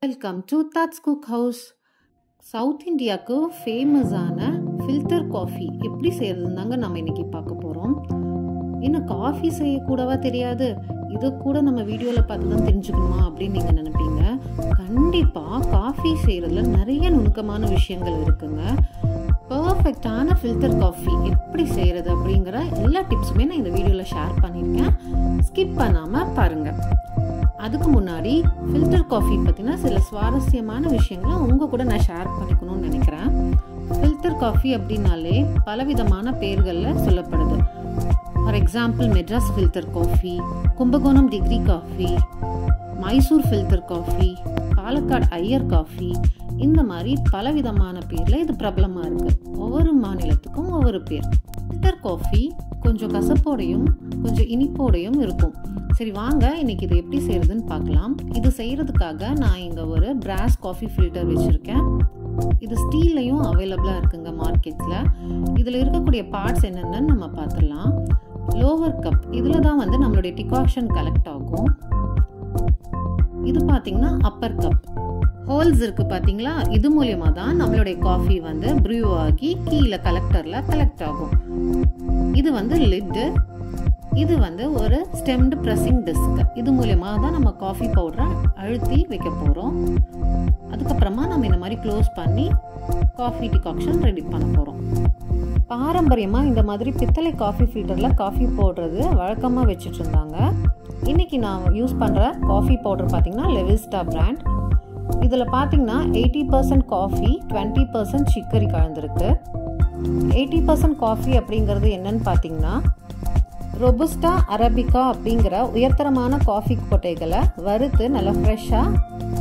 welcome to thoughts cook house south இந்தியாவுக்கு ஃபேமஸான filter coffee எப்படி செய்யறதுன்னு தாங்க நம்ம இன்னைக்கு பார்க்க போகிறோம் இன்னும் காஃபி செய்யக்கூடவா தெரியாது இது கூட நம்ம வீடியோவில் பார்த்து தான் தெரிஞ்சுக்கணுமா அப்படின்னு நீங்கள் நினைப்பீங்க கண்டிப்பாக காஃபி செய்கிறதுல நிறைய நுணுக்கமான விஷயங்கள் இருக்குங்க பர்ஃபெக்டான ஃபில்டர் காஃபி எப்படி செய்கிறது அப்படிங்கிற எல்லா டிப்ஸுமே நான் இந்த வீடியோவில் ஷேர் பண்ணியிருக்கேன் ஸ்கிப் பண்ணாமல் பாருங்கள் அதுக்கு முன்னாடி ஃபில்டர் காஃபி பற்றின சில சுவாரஸ்யமான விஷயங்களை உங்கள் கூட நான் ஷேர் பண்ணிக்கணும்னு நினைக்கிறேன் ஃபில்டர் காஃபி அப்படின்னாலே பலவிதமான பேர்களில் சொல்லப்படுது for example Madras filter coffee Kumbakonam degree coffee Mysore filter coffee Palakkad Iyer coffee இந்த மாதிரி பலவிதமான பேரில் இது பிரபலமாக இருக்குது ஒவ்வொரு மாநிலத்துக்கும் ஒவ்வொரு பேர் ஃபில்டர் காஃபி கொஞ்சம் கசப்போடையும் கொஞ்சம் இனிப்போடையும் இருக்கும் சரி வாங்க இன்னைக்கு இது எப்படி செய்யறதுன்னு பார்க்கலாம் இது செய்யறதுக்காக நான் இங்கே ஒரு பிராஸ் காஃபி ஃபில்டர் வச்சுருக்கேன் இது ஸ்டீல்லையும் அவைலபிளாக இருக்குங்க மார்க்கெட்ஸில் இதில் இருக்கக்கூடிய பார்ட்ஸ் என்னென்னு நம்ம பார்த்துடலாம் லோவர் கப் இதில் தான் வந்து நம்மளுடைய டிகாக்ஷன் கலெக்ட் ஆகும் இது பார்த்தீங்கன்னா அப்பர் கப் ஹோல்ஸ் இருக்குது பார்த்தீங்களா இது மூலியமாக தான் நம்மளுடைய காஃபி வந்து ப்ரூ ஆகி கீழே கலெக்டரில் கலெக்ட் ஆகும் இது வந்து லிட்டு இது வந்து ஒரு ஸ்டெம்டு ப்ரெஸ்ஸிங் டிஸ்க் இது மூலியமாக தான் நம்ம காஃபி பவுடரை அழுத்தி வைக்க போகிறோம் அதுக்கப்புறமா நம்ம இந்த மாதிரி க்ளோஸ் பண்ணி காஃபி டிகாக்ஷன் ரெடி பண்ண போகிறோம் பாரம்பரியமாக இந்த மாதிரி பித்தளை காஃபி ஃபில்டரில் காஃபி போடுறது வழக்கமாக வச்சுட்டு இருந்தாங்க இன்றைக்கி நான் யூஸ் பண்ணுற காஃபி பவுடர் பார்த்திங்கன்னா லெவிஸ்டா பிராண்ட் இதில் பார்த்தீங்கன்னா eighty percent coffee twenty percent chicory கலந்துருக்கு எயிட்டி பர்சன்ட் காஃபி அப்படிங்கிறது என்னன்னு பார்த்தீங்கன்னா ரொபுஸ்டா அரபிகா அப்படிங்கிற உயர்தரமான காஃபி கொட்டைகளை வறுத்து நல்லா ஃப்ரெஷ்ஷாக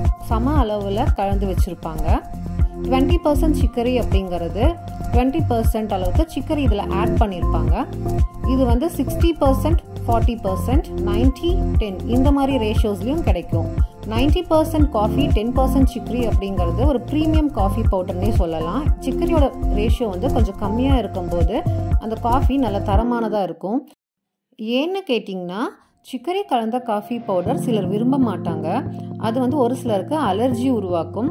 சம அளவில் கலந்து வச்சுருப்பாங்க டுவெண்ட்டி பர்சன்ட் சிக்கரி அப்படிங்கிறது டுவெண்ட்டி பர்சன்ட் அளவுக்கு சிக்கரி இதில் ஆட் பண்ணியிருப்பாங்க இது வந்து sixty percent forty percent ninety ten இந்த மாதிரி ரேஷியோஸ்லையும் கிடைக்கும் ninety percent coffee ten percent chicory அப்படிங்கிறது ஒரு ப்ரீமியம் காஃபி பவுடர்னே சொல்லலாம் சிக்கரியோட ரேஷியோ வந்து கொஞ்சம் கம்மியாக இருக்கும்போது அந்த காஃபி நல்ல தரமானதாக இருக்கும் ஏன்னு கேட்டிங்கன்னா சிக்கரி கலந்த காஃபி பவுடர் சிலர் விரும்ப மாட்டாங்க அது வந்து ஒரு சிலருக்கு அலர்ஜி உருவாக்கும்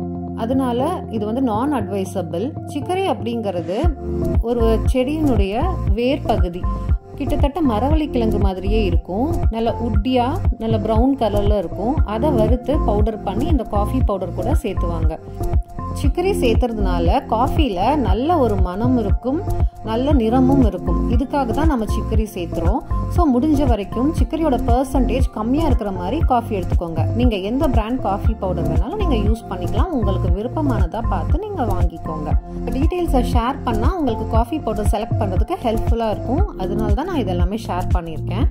அதனால இது வந்து நான் அட்வைசபிள் சிக்கரி அப்படிங்கிறது ஒரு செடியினுடைய வேர் பகுதி கிட்டத்தட்ட மரவள்ளி கிழங்கு மாதிரியே இருக்கும் நல்ல உட்டியாக நல்ல ப்ரௌன் கலரில் இருக்கும் அதை வறுத்து பவுடர் பண்ணி இந்த காஃபி பவுடர் கூட சேர்த்துவாங்க சிக்கரி சேர்த்துறதுனால காஃபியில் நல்ல ஒரு மனம் இருக்கும் நல்ல நிறமும் இருக்கும் இதுக்காக தான் நம்ம சிக்கரி சேர்த்துறோம் ஸோ முடிஞ்ச வரைக்கும் சிக்கரியோட பர்சன்டேஜ் கம்மியாக இருக்கிற மாதிரி காஃபி எடுத்துக்கோங்க நீங்கள் எந்த பிராண்ட் காஃபி பவுடர் வேணாலும் நீங்கள் யூஸ் பண்ணிக்கலாம் உங்களுக்கு விருப்பமானதாக பார்த்து நீங்கள் வாங்கிக்கோங்க டீட்டெயில்ஸை ஷேர் பண்ணால் உங்களுக்கு காஃபி பவுடர் செலக்ட் பண்ணுறதுக்கு ஹெல்ப்ஃபுல்லாக இருக்கும் அதனால தான் நான் இதெல்லாமே ஷேர் பண்ணியிருக்கேன்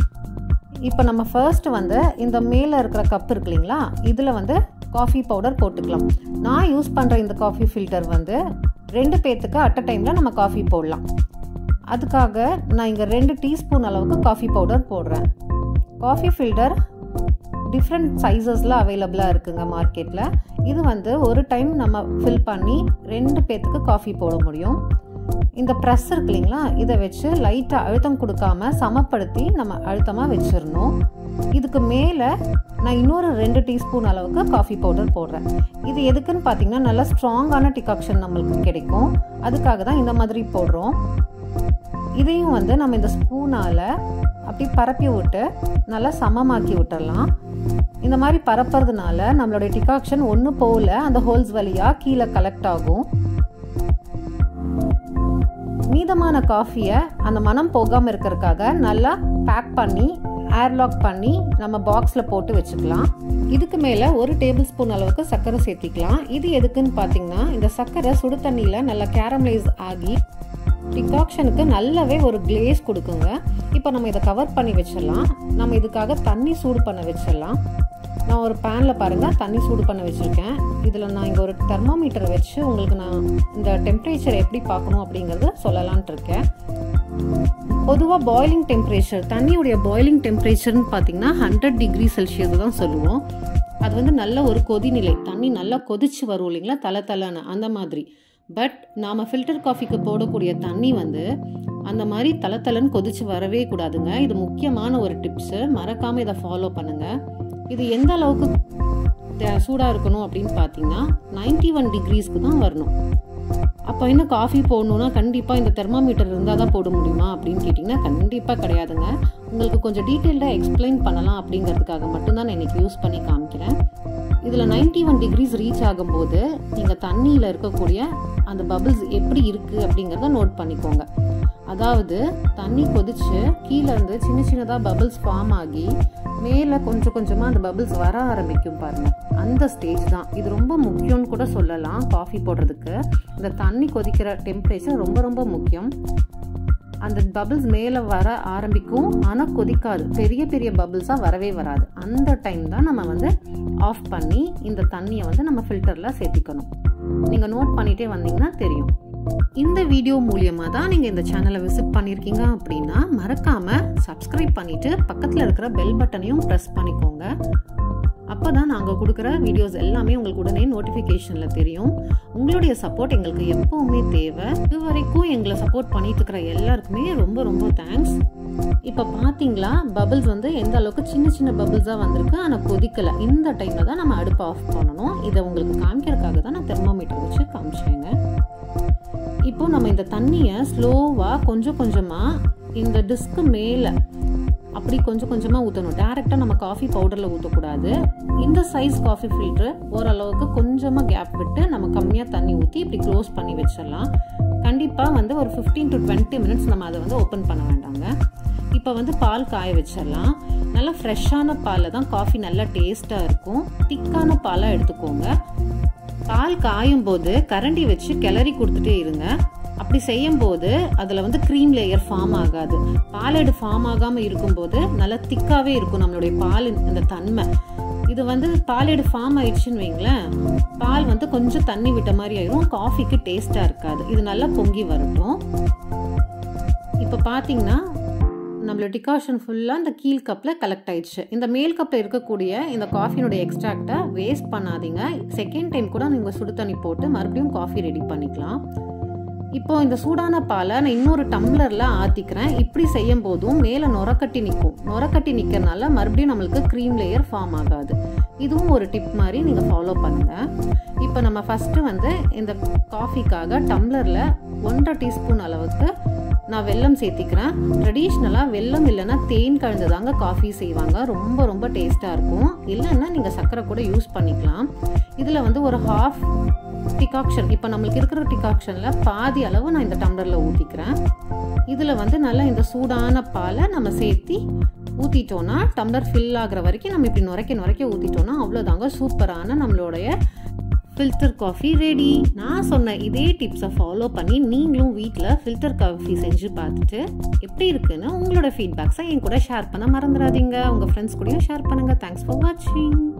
இப்போ நம்ம ஃபர்ஸ்ட் வந்து இந்த மேலே இருக்கிற கப் இருக்கு இல்லைங்களா இதில் வந்து காஃபி பவுடர் போட்டுக்கலாம் நான் யூஸ் பண்ணுற இந்த காஃபி ஃபில்டர் வந்து ரெண்டு பேர்த்துக்கு அட் அ டைமில் நம்ம காஃபி போடலாம் அதுக்காக நான் இங்கே ரெண்டு டீஸ்பூன் அளவுக்கு காஃபி பவுடர் போடுறேன் காஃபி ஃபில்டர் டிஃப்ரெண்ட் சைஸஸில் அவைலபிளாக இருக்குங்க மார்க்கெட்டில் இது வந்து ஒரு டைம் நம்ம ஃபில் பண்ணி ரெண்டு பேர்த்துக்கு காஃபி போட முடியும் இந்த ப்ரெஸ் இருக்கு இல்லைங்களா இதை வச்சு லைட்டாக அழுத்தம் கொடுக்காம சமப்படுத்தி நம்ம அழுத்தமாக வச்சிடணும் இதுக்கு மேலே நான் இன்னொரு ரெண்டு டீஸ்பூன் அளவுக்கு காஃபி பவுடர் போடுறேன் இது எதுக்குன்னு பார்த்தீங்கன்னா நல்லா ஸ்ட்ராங்கான டிகாக்ஷன் நம்மளுக்கு கிடைக்கும் அதுக்காக தான் இந்த மாதிரி போடுறோம் இதையும் வந்து நம்ம இந்த ஸ்பூனால் அப்படி பரப்பி விட்டு நல்லா சமமாக்கி விட்டுடலாம் இந்த மாதிரி பரப்புறதுனால நம்மளுடைய டிகாக்ஷன் ஒன்று போகல அந்த ஹோல்ஸ் வழியாக கீழே கலெக்ட் ஆகும் மீதமான காஃபியை அந்த மனம் போகாமல் இருக்கிறதுக்காக நல்லா பேக் பண்ணி ஏர்லாக் பண்ணி நம்ம பாக்ஸில் போட்டு வச்சுக்கலாம் இதுக்கு மேலே ஒரு டேபிள் ஸ்பூன் அளவுக்கு சர்க்கரை சேர்த்திக்கலாம் இது எதுக்குன்னு பார்த்தீங்கன்னா இந்த சர்க்கரை சுடு தண்ணியில் நல்லா கேரமலைஸ் ஆகி டிகாக்ஷனுக்கு நல்லாவே ஒரு கிளேஸ் கொடுக்குங்க இப்போ நம்ம இதை கவர் பண்ணி வச்சிடலாம் நம்ம இதுக்காக தண்ணி சூடு பண்ண வச்சிடலாம் நான் ஒரு பேனில் பாருங்கள் தண்ணி சூடு பண்ண வச்சுருக்கேன் இதில் நான் இங்கே ஒரு தெர்மோமீட்டர் வச்சு உங்களுக்கு நான் இந்த டெம்பரேச்சர் எப்படி பார்க்கணும் அப்படிங்கிறத சொல்லலான்ட்டு இருக்கேன் பொதுவாக பாய்லிங் டெம்பரேச்சர் தண்ணியுடைய பாய்லிங் டெம்பரேச்சர்னு பார்த்தீங்கன்னா ஹண்ட்ரட் டிகிரி செல்சியஸ் தான் சொல்லுவோம் அது வந்து நல்ல ஒரு கொதிநிலை தண்ணி நல்லா கொதிச்சு வரும் இல்லைங்களா தலை தலைன்னு அந்த மாதிரி பட் நாம் ஃபில்டர் காஃபிக்கு போடக்கூடிய தண்ணி வந்து அந்த மாதிரி தலை தலைன்னு கொதிச்சு வரவே கூடாதுங்க இது முக்கியமான ஒரு டிப்ஸு மறக்காமல் இதை ஃபாலோ பண்ணுங்கள் இது எந்த அளவுக்கு சூடாக இருக்கணும் அப்படின்னு பார்த்தீங்கன்னா நைன்டி ஒன் டிகிரிஸ்க்கு தான் வரணும் அப்போ என்ன காஃபி போடணுன்னா கண்டிப்பாக இந்த தெர்மாமீட்டர் இருந்தால் தான் போட முடியுமா அப்படின்னு கேட்டிங்கன்னா கண்டிப்பாக கிடையாதுங்க உங்களுக்கு கொஞ்சம் டீட்டெயில்டாக எக்ஸ்பிளைன் பண்ணலாம் அப்படிங்கிறதுக்காக மட்டும்தான் நான் இன்றைக்கி யூஸ் பண்ணி காமிக்கிறேன் இதில் நைன்டி ஒன் டிகிரிஸ் ரீச் ஆகும்போது நீங்கள் தண்ணியில் இருக்கக்கூடிய அந்த பபிள்ஸ் எப்படி இருக்குது அப்படிங்கிறத நோட் பண்ணிக்கோங்க அதாவது தண்ணி கொதிச்சு கீழே இருந்து சின்ன சின்னதாக பபிள்ஸ் ஃபார்ம் ஆகி மேலே கொஞ்சம் கொஞ்சமாக அந்த பபிள்ஸ் வர ஆரம்பிக்கும் பாருங்க அந்த ஸ்டேஜ் தான் இது ரொம்ப முக்கியம்னு கூட சொல்லலாம் காஃபி போடுறதுக்கு இந்த தண்ணி கொதிக்கிற டெம்பரேச்சர் ரொம்ப ரொம்ப முக்கியம் அந்த பபிள்ஸ் மேலே வர ஆரம்பிக்கும் ஆனால் கொதிக்காது பெரிய பெரிய பபிள்ஸாக வரவே வராது அந்த டைம் தான் நம்ம வந்து ஆஃப் பண்ணி இந்த தண்ணியை வந்து நம்ம ஃபில்டரில் சேர்த்திக்கணும் நீங்கள் நோட் பண்ணிகிட்டே வந்தீங்கன்னா தெரியும் இந்த வீடியோ மூலியமாக தான் நீங்கள் இந்த சேனலை விசிட் பண்ணியிருக்கீங்க அப்படின்னா மறக்காமல் சப்ஸ்கிரைப் பண்ணிவிட்டு பக்கத்தில் இருக்கிற பெல் பட்டனையும் ப்ரெஸ் பண்ணிக்கோங்க அப்போ தான் நாங்கள் கொடுக்குற வீடியோஸ் எல்லாமே உங்களுக்கு உடனே நோட்டிஃபிகேஷனில் தெரியும் உங்களுடைய சப்போர்ட் எங்களுக்கு எப்போவுமே தேவை இது வரைக்கும் எங்களை சப்போர்ட் பண்ணிட்டு இருக்கிற எல்லாருக்குமே ரொம்ப ரொம்ப தேங்க்ஸ் இப்போ பார்த்தீங்களா பபிள்ஸ் வந்து எந்த அளவுக்கு சின்ன சின்ன பபிள்ஸாக வந்திருக்கு ஆனால் கொதிக்கலை இந்த டைமில் தான் நம்ம அடுப்பை ஆஃப் பண்ணணும் இதை உங்களுக்கு காமிக்கிறதுக்காக தான் நான் தெர்மோமீட்டர் வச்சு காமிச்சேங்க இப்போ நம்ம இந்த தண்ணியை ஸ்லோவாக கொஞ்சம் கொஞ்சமாக இந்த டிஸ்க்கு மேலே அப்படி கொஞ்சம் கொஞ்சமாக ஊற்றணும் டேரெக்டாக நம்ம காஃபி பவுடரில் ஊற்றக்கூடாது இந்த சைஸ் காஃபி ஃபில்ட்ரு ஓரளவுக்கு கொஞ்சமாக கேப் விட்டு நம்ம கம்மியாக தண்ணி ஊற்றி இப்படி க்ளோஸ் பண்ணி வச்சிடலாம் கண்டிப்பாக வந்து ஒரு ஃபிஃப்டீன் டு டுவெண்ட்டி மினிட்ஸ் நம்ம அதை வந்து ஓப்பன் பண்ண வேண்டாங்க இப்போ வந்து பால் காய வச்சிடலாம் நல்லா ஃப்ரெஷ்ஷான பாலில் தான் காஃபி நல்லா டேஸ்ட்டாக இருக்கும் திக்கான பாலாக எடுத்துக்கோங்க பால் காயும் போது கரண்டி வச்சு கிளறி கொடுத்துட்டே இருங்க அப்படி செய்யும் போது அதில் வந்து க்ரீம் லேயர் ஃபார்ம் ஆகாது பாலேடு ஃபார்ம் ஆகாமல் இருக்கும்போது நல்லா திக்காகவே இருக்கும் நம்மளுடைய பால் இந்த தன்மை இது வந்து பாலேடு ஃபார்ம் ஆயிடுச்சுன்னு வைங்களேன் பால் வந்து கொஞ்சம் தண்ணி விட்ட மாதிரி ஆயிரும் காஃபிக்கு டேஸ்ட்டாக இருக்காது இது நல்லா பொங்கி வரட்டும் இப்போ பார்த்தீங்கன்னா நம்மளோட டிகாஷன் ஃபுல்லாக இந்த கீழ் கப்பில் கலெக்ட் ஆயிடுச்சு இந்த மேல் கப்பில் இருக்கக்கூடிய இந்த காஃபினுடைய எக்ஸ்ட்ராக்டை வேஸ்ட் பண்ணாதீங்க செகண்ட் டைம் கூட நீங்கள் சுடு தண்ணி போட்டு மறுபடியும் காஃபி ரெடி பண்ணிக்கலாம் இப்போ இந்த சூடான பாலை நான் இன்னொரு டம்ளரில் ஆற்றிக்கிறேன் இப்படி செய்யும் போதும் மேலே நுரக்கட்டி நிற்கும் நுரக்கட்டி நிற்கிறனால மறுபடியும் நம்மளுக்கு க்ரீம் லேயர் ஃபார்ம் ஆகாது இதுவும் ஒரு டிப் மாதிரி நீங்கள் ஃபாலோ பண்ணுங்கள் இப்போ நம்ம ஃபஸ்ட்டு வந்து இந்த காஃபிக்காக டம்ளரில் ஒன்றரை டீஸ்பூன் அளவுக்கு நான் வெல்லம் சேர்த்திக்கிறேன் ட்ரெடிஷ்னலாக வெல்லம் இல்லைன்னா தேன் கலந்து தாங்க காஃபி செய்வாங்க ரொம்ப ரொம்ப டேஸ்ட்டாக இருக்கும் இல்லைன்னா நீங்கள் சர்க்கரை கூட யூஸ் பண்ணிக்கலாம் இதில் வந்து ஒரு ஹாஃப் டிகாக்ஷன் இப்போ நம்மளுக்கு இருக்கிற டிகாக்ஷனில் பாதி அளவு நான் இந்த டம்ளரில் ஊற்றிக்கிறேன் இதில் வந்து நல்லா இந்த சூடான பாலை நம்ம சேர்த்தி ஊற்றிட்டோன்னா டம்ளர் ஃபில் ஆகிற வரைக்கும் நம்ம இப்படி நுரைக்க நுரைக்க ஊற்றிட்டோன்னா அவ்வளோதாங்க சூப்பரான நம்மளுடைய ஃபில்டர் காஃபி ரெடி நான் சொன்ன இதே டிப்ஸை ஃபாலோ பண்ணி நீங்களும் வீட்டில் ஃபில்டர் காஃபி செஞ்சு பார்த்துட்டு எப்படி இருக்குன்னு உங்களோட ஃபீட்பேக்ஸை என் கூட ஷேர் பண்ண மறந்துடாதீங்க உங்கள் ஃப்ரெண்ட்ஸ் கூடயும் ஷேர் பண்ணுங்கள் தேங்க்ஸ் ஃபார் வாட்சிங்